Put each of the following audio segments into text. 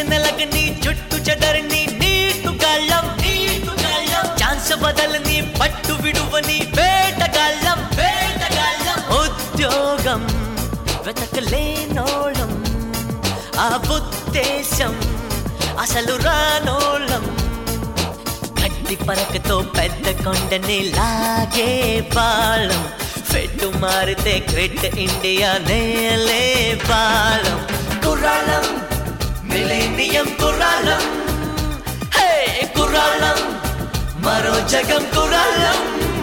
నెలగని చుట్టు చెదరని నీటు గాళ్ళం నీటు గాళ్ళం ఛాన్స్ బదలని పట్టు విడువని వేటగాళ్ళం వేటగాళ్ళం ఉద్యోగం వెతకలేనోళం ఆ ఉద్దేశం అసలు రానోళం గడ్డి పరకతో పెద్ద కొండని లాగే బాళం ఫెట్టు మారితే క్రెట్ ఇండియా నేలే బాళం కుర్రాళం మిలేనియం కుర్రాళం హే కుర్రాళం మరో జగం కుర్రాళం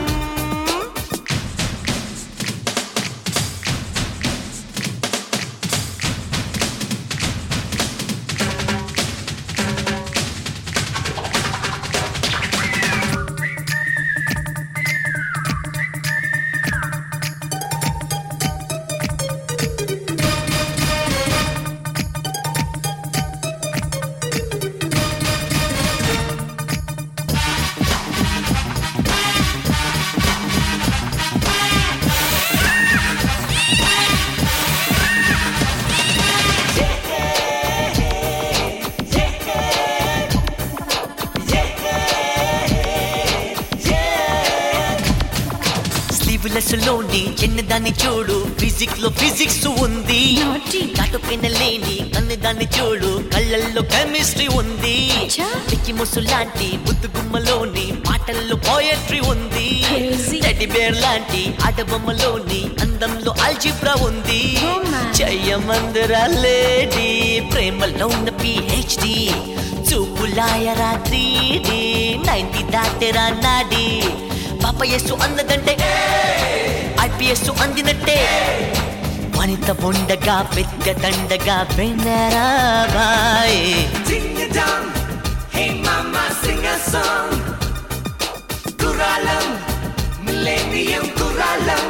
స్లీవ్లెస్ లోని చిన్నదాన్ని చూడు ఫిజిక్స్ లో ఫిజిక్స్ ఉంది Naughty. కాటుపెన లేని కన్నదాన్ని చూడు కళ్ళల్లో కెమిస్ట్రీ ఉంది అచ్చా. పిచ్చి ముసు లాంటి బుద్ధు గుమ్మలోని పాటల్లో పోయట్రీ ఉంది Crazy. టెడ్డి బేర్ లాంటి ఆటబొమ్మలోని అందంలో అల్జిబ్రా ఉంది Oh, man. జయమందిర లేడీ ప్రేమలో ఉన్న పిహెచ్డి చూపులాయ రాత్రి నైన్టీ దాటెరా నాడి పాప యస్సు అన్నదంటే ఐపీఎస్ అందినట్టే వనిత ఉండగా పెద్ద దండగా వినరా boy Ding a dong, hey mama, sing a song. Kuralam, millennium Kuralam.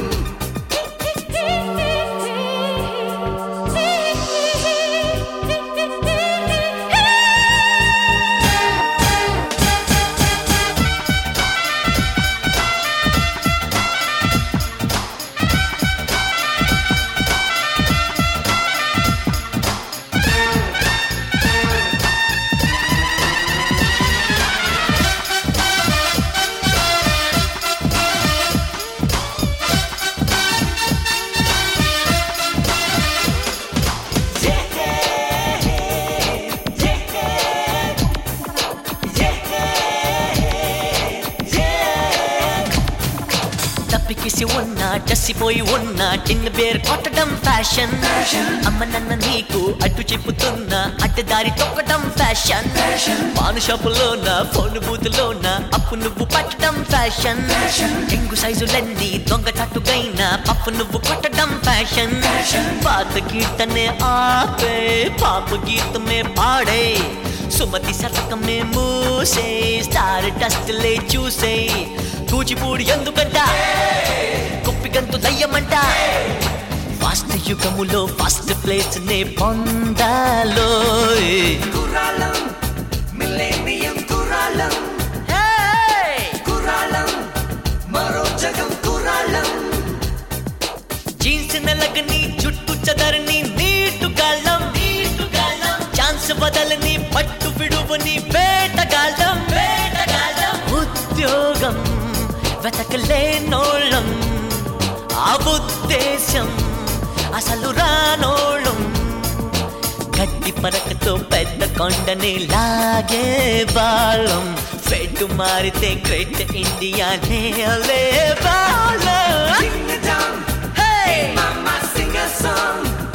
తప్పికిసి ఉన్న డస్సిపోయి ఉన్న టిన్ బేర్ కొట్టడం ఫ్యాషన్ అమ్మ నన్న నీకు అడ్డు చెప్పుతున్న అడ్డదారి తొక్కడం ఫ్యాషన్ పాను షాపులోన ఫోన్ బూతులోన అప్పు నువ్వు పట్టడం ఫ్యాషన్ ఎంగు సైజులన్నీ దొంగ తట్టుగైన పప్పు నువ్వు కొట్టడం ఫ్యాషన్ పాత గీతనే ఆపే పాప గీతమే పాడే సుమతి శతకమే మూసే స్టార్ డస్ట్ లే చూసే కూచిపూడి ఎందుకంట కుప్పిగంతు దయ్యమంట ఫాస్ట్ యుగములో ఫస్ట్ ప్లేస్ నే పొందాలో Kuralam, millennium Kuralam. Kuralam, maro jagam Kuralam. Jeans నెలగని చుట్టు చదరని నీటు గాళ్ళం నీటు గాళ్ళం ఛాన్స్ వదలని పట్టు విడువని వేటగాళ్ళం వేటగాళ్ళం ఉద్యోగం వెతకలేనోళ్ళం ఆ ఉద్దేశం అసలు రానోళ్ళం గడ్డి పరకతో పెద్ద కొండని లాగే బాళం ఫెట్టు మారితే గ్రేట్ ఇండియా నేలే బాళం Ding a dong, Hey! mama, sing a song.